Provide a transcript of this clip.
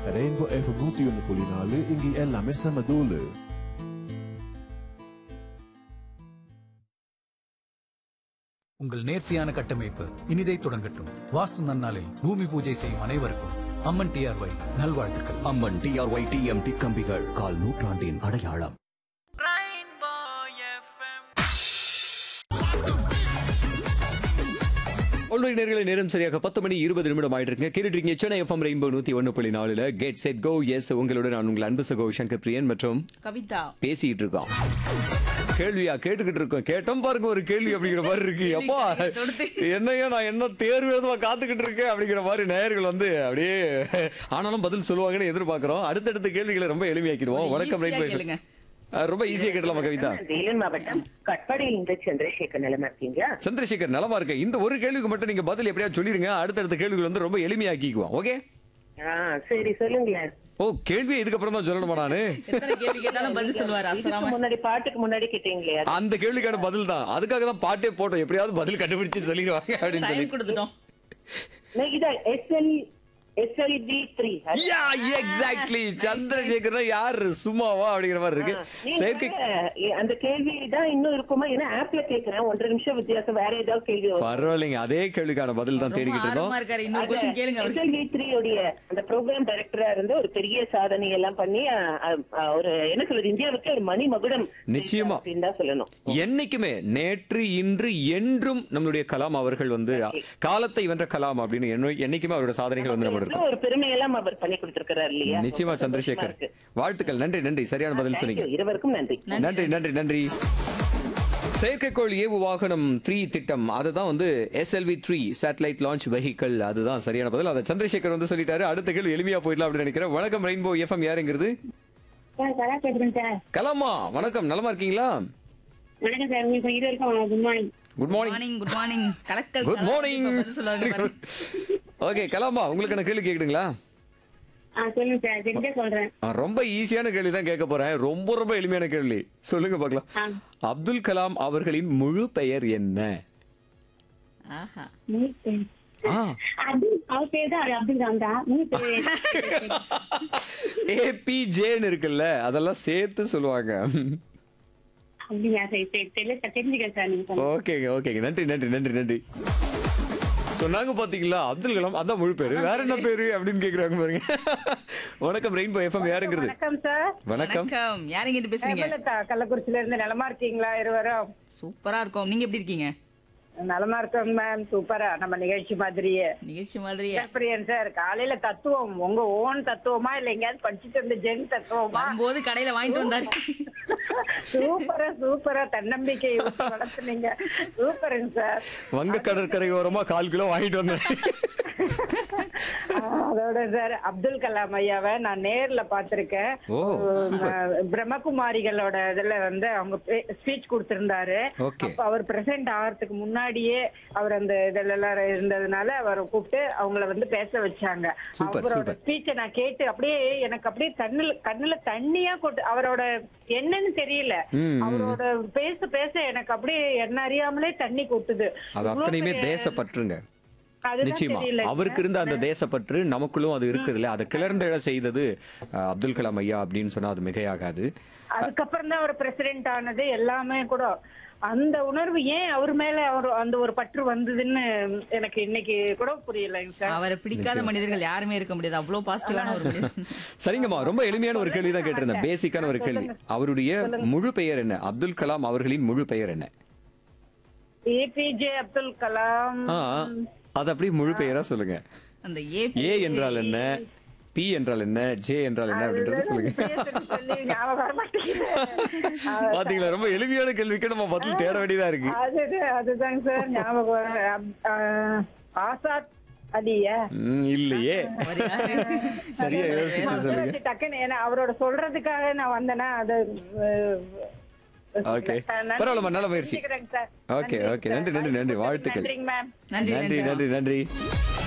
Rainbow F நூத்தி ஒன்னு புள்ளி நாலு இங்க எல்லாமே செம தூளு உங்கள் நேர்த்தியான கட்டமைப்பு இனிதை தொடங்கட்டும் வாஸ்து நன்னாளில் பூமி பூஜை செய்யும் அனைவருக்கும் அம்மன் டிஆர்ஒய் நல்வாழ்த்துக்கள் அம்மன் டிஆர்ஒய் டிஎம்டி கம்பிகள் கால் நூற்றாண்டின் அடையாளம் ஒன்று நேர்களை நேரம் சரியாக பத்து மணி இருபது நிமிடம் ஆயிட்டு இருக்கு கேட்டுட்டு இருக்கீங்க சென்னை எஃப்எம் ரெயின்போ நூத்தி ஒன்னு புள்ளி நாலுல கெட் செட் கோ எஸ் உங்களோட நான் உங்கள் அன்பு சகோ சங்கர் பிரியன் மற்றும் கவிதா பேசிட்டு இருக்கோம் கேள்வியா கேட்டுக்கிட்டு இருக்கோம் கேட்டோம் பாருங்க ஒரு கேள்வி அப்படிங்கிற மாதிரி இருக்கு அப்பா என்னையா நான் என்ன தேர்வு எழுதுவா காத்துக்கிட்டு இருக்கேன் அப்படிங்கிற மாதிரி நேயர்கள் வந்து அப்படியே ஆனாலும் பதில் சொல்லுவாங்கன்னு எதிர்பார்க்கிறோம் அடுத்தடுத்த கேள்விகளை ரொம்ப எளிமையாக்கிடுவோம் வணக்கம் ஈஸியா ரைட் கேளுங்க. ரொம்ப ஈஸியா கேட்டலாமா கவிதா வேலூர் மாவட்டம் கட்பாடியில் இருந்து சந்திரசேகர் நிலமா இருக்கீங்க சந்திரசேகர் நலமா இருக்க இந்த ஒரு கேள்விக்கு மட்டும் நீங்க பதில் எப்படியா சொல்லிருங்க அடுத்தடுத்த கேள்விகள் வந்து ரொம்ப எளிமையாக்கிக்குவோம் ஓகே ஆ சரி சொல்லுங்களேன் ஓ கேள்வி இதுக்கப்புறம் தான் சொல்லணுமா நானு எத்தனை கேள்வி கேட்டாலும் பதில் சொல்லுவாரு இதுக்கு அசராம முன்னாடி பாட்டுக்கு முன்னாடி கேட்டீங்களே அது அந்த கேள்விக்கான பதில் தான் அதுக்காக தான் பாட்டே போட்டோம் எப்படியாவது பதில் கண்டுபிடிச்சு சொல்லிடுவாங்க அப்படின்னு சொல்லி டைம் கொடுத்துட்டோம் நான் இத SL SLP three yeah exactly Chandrasekar யாரு சும்மாவா அப்படிங்கிற மாதிரி இருக்கு செயற்கை அந்த கேள்வி தான் இன்னும் இருக்குமா ஏன்னா ஆப்ல கேக்குறேன் ஒன்றரை நிமிஷம் வித்தியாசம் வேற ஏதாவது கேள்வி வரும் பரவாயில்லைங்க அதே கேள்விக்கான பதில் தான் ரொம்ப தேடிக்கிட்டு இருந்தோம் ஆர்வமா இருக்காரு இன்னொரு கொஸ்டின் கேளுங்க அவருக்கு எஸ்எல்பி த்ரீ உடைய அந்த ப்ரோக்ராம் டைரக்டரா இருந்து ஒரு பெரிய சாதனை எல்லாம் பண்ணி அ, அ, அ, ஒரு என்ன சொல்றது இந்தியாவுக்கு ஒரு மணி மகுடம் நிச்சயமா. அப்படின்னு தான் சொல்லணும் என்னைக்குமே நேற்று இன்று என்றும் நம்மளுடைய கலாம் அவர்கள் வந்து காலத்தை வென்ற கலாம் அப்படின்னு என்னை- என்னைக்குமே அவரோட சாதனைகள் வந்து நம்ம இருக்கும் எவ்வளவு ஒரு பெருமையெல்லாம் அவர் பண்ணி கொடுத்திருக்கிறார் இல்லையா நிச்சயமா ரொம்ப சந்தோஷமா சந்திரசேகர் இருக்கு. வாழ்த்துக்கள் நன்றி நன்றி சரியான பதில் Thank சொன்னீங்க you. இருவருக்கும் நன்றி நன்றி நன்றி நன்றி செயற்கைக்கோள் ஏவு வாகனம் த்ரீ திட்டம் அதுதான் வந்து SLV three satellite launch vehicle அதுதான் சரியான பதில் அதை சந்திரசேகர் வந்து சொல்லிட்டாரு அடுத்த கேள்வி எளிமையா போயிடலாம் அப்படின்னு நினைக்கிறேன் வணக்கம் ரெயின்போ எஃப்எம் யாருங்கிறது சார் கலா பேசுறேன் சார் கலாமா வணக்கம் நலமா இருக்கீங்களா வணக்கம் சார் உங்களுக்கு இருவருக்கும் good morning good morning morning good morning கலக்கல் குட் மார்னிங் பதில் சொல்லுவாங்க பாரு. ஓகே கலாமா உங்களுக்கு என்ன கேள்வி கேக்குதுங்களா ஆ சொல்லுங்க சார் தெரிஞ்சே சொல்றேன் ஆ, ரொம்ப ஈஸியான கேள்வி தான் கேட்க போறேன் ரொம்ப ரொம்ப எளிமையான கேள்வி சொல்லுங்க பார்க்கலாம் ஆ. அப்துல் கலாம் அவர்களின் முழு பெயர் என்ன ஆஹா மூணு பேர். ஆ அது அவர் பேர் தான் அப்துல் கலாம் தான் மூணு பேர் ஏபிஜேன்னு இருக்குல்ல அதெல்லாம் சேர்த்து சொல்லுவாங்க அப்படியா சரி சரி தெரியல சார் தெரிஞ்சுக்கிறேன் சார் நீங்க சொல்லுங்க. ஓகேங்க ஓகேங்க நன்றி நன்றி நன்றி நன்றி சொன்னாங்க பாத்தீங்களா அப்துல் கலாம் அதான் முழு பேரு வேற என்ன பேரு அப்படின்னு கேக்குறாங்க பாருங்க வணக்கம் ரெயின்போ எஃப்எம் யாருங்கிறது வணக்கம் சார் வணக்கம் வணக்கம் யாருங்க இது பேசுறீங்க ஹேமலதா கள்ளக்குறிச்சியில இருந்து நலமா இருக்கீங்களா இருவரும் சூப்பரா இருக்கும் நீங்க எப்படி இருக்கீங்க நலமா இருக்கோங்க மேம் சூப்பரா நம்ம நிகழ்ச்சி மாதிரியே நிகழ்ச்சி மாதிரியே பிரியன் சார் காலையில தத்துவம் உங்க ஓன் தத்துவமா இல்ல எங்கேயாவது படிச்சுட்டு இருந்த ஜென் தத்துவமா வரும்போது கடையில வாங்கிட்டு வந்தாரு சூப்பரா சூப்பரா தன்னம்பிக்கை ஊட்டி வளர்த்துனீங்க சூப்பருங்க சார் வங்க கடற்கரை ஓரமா கால் கிலோ வாங்கிட்டு வந்தேன் ஆஹ் அதோட சார் அப்துல் கலாம் ஐயாவை நான் நேர்ல பாத்திருக்கேன் ஓ, சூப்பர். பிரம்மகுமாரிகளோட இதுல வந்து அவங்க ஸ்பீச் கொடுத்திருந்தாரு Okay. அப்ப அவர் பிரசன்ட் ஆகிறதுக்கு முன்னாடியே அவர் அந்த இதுல எல்லாம் இருந்ததுனால அவரை கூப்பிட்டு அவங்கள வந்து பேச வச்சாங்க சூப்பர், அவரோட சூப்பர். ஸ்பீச்சை நான் கேட்டு அப்படியே எனக்கு அப்படியே கண்ணுல கண்ணுல தண்ணியா கொட்டு அவரோட என்னன்னு தெரியல ம், ம். அவரோட பேச பேச எனக்கு அப்படியே என்ன அறியாமலே தண்ணி கொட்டுது அது இவ்வளவு அத்தனையுமே பெரிய- தேசப்பற்றுங்க அதுதான் நிச்சயமா தெரியல அவருக்கு இருந்த அந்த தேசப்பற்று நமக்குள்ளும் அது இருக்குது இல்ல அதை கிளர்ந்தெழ செய்தது அஹ், அப்துல் கலாம் ஐயா அப்படின்னு சொன்னா அது மிகையாகாது அதுக்கப்புறம் தான் அவர் பிரசிடென்ட் ஆனது எல்லாமே கூட அந்த உணர்வு ஏன் அவர் மேல அவர் அந்த ஒரு பற்று வந்ததுன்னு எனக்கு இன்னைக்கு கூட புரியலைங்க சார் அவரை பிடிக்காத மனிதர்கள் யாருமே இருக்க முடியாது அவ்வளவு பாசிட்டிவான ஒரு மனிதர் சரிங்கம்மா ரொம்ப எளிமையான ஒரு கேள்வி தான் கேட்டிருந்தேன் பேசிக்கான ஒரு கேள்வி அவருடைய முழு பெயர் என்ன அப்துல் கலாம் அவர்களின் முழு பெயர் என்ன ஏபிஜே அப்துல் கலாம் ஆ அது அப்படியே முழு பெயரா சொல்லுங்க அந்த ஏ ஏ என்றால் என்ன பி என்றால் என்ன ஜே என்றால் என்ன அப்படின்றத சொல்லுங்க சொல்லி ஞாபகம் வர மாட்டேங்குது. பாத்தீங்களா ரொம்ப எளிமையான கேள்விக்கு நம்ம பதில் தேட வேண்டியதா இருக்கு அது அதுதாங்க சார் ஞாபகம் வர- அப்- ஆ, ஆசாத் அலியா ம், இல்லையே சரியா யோசிச்சு சொல்லுங்க டக்குன்னு ஏன்னா அவரோட சொல்றதுக்காக நான் வந்தேன்னா அது ஓகே பரவாயில்லம்மா நல்ல முயற்சி நன்றிக்கிறேங்க சார். ஓகே ஓகே நன்றி நன்றி நன்றி வாழ்த்துக்கள் நன்றிங்க மேம் நன்றி நன்றி நன்றி நன்றி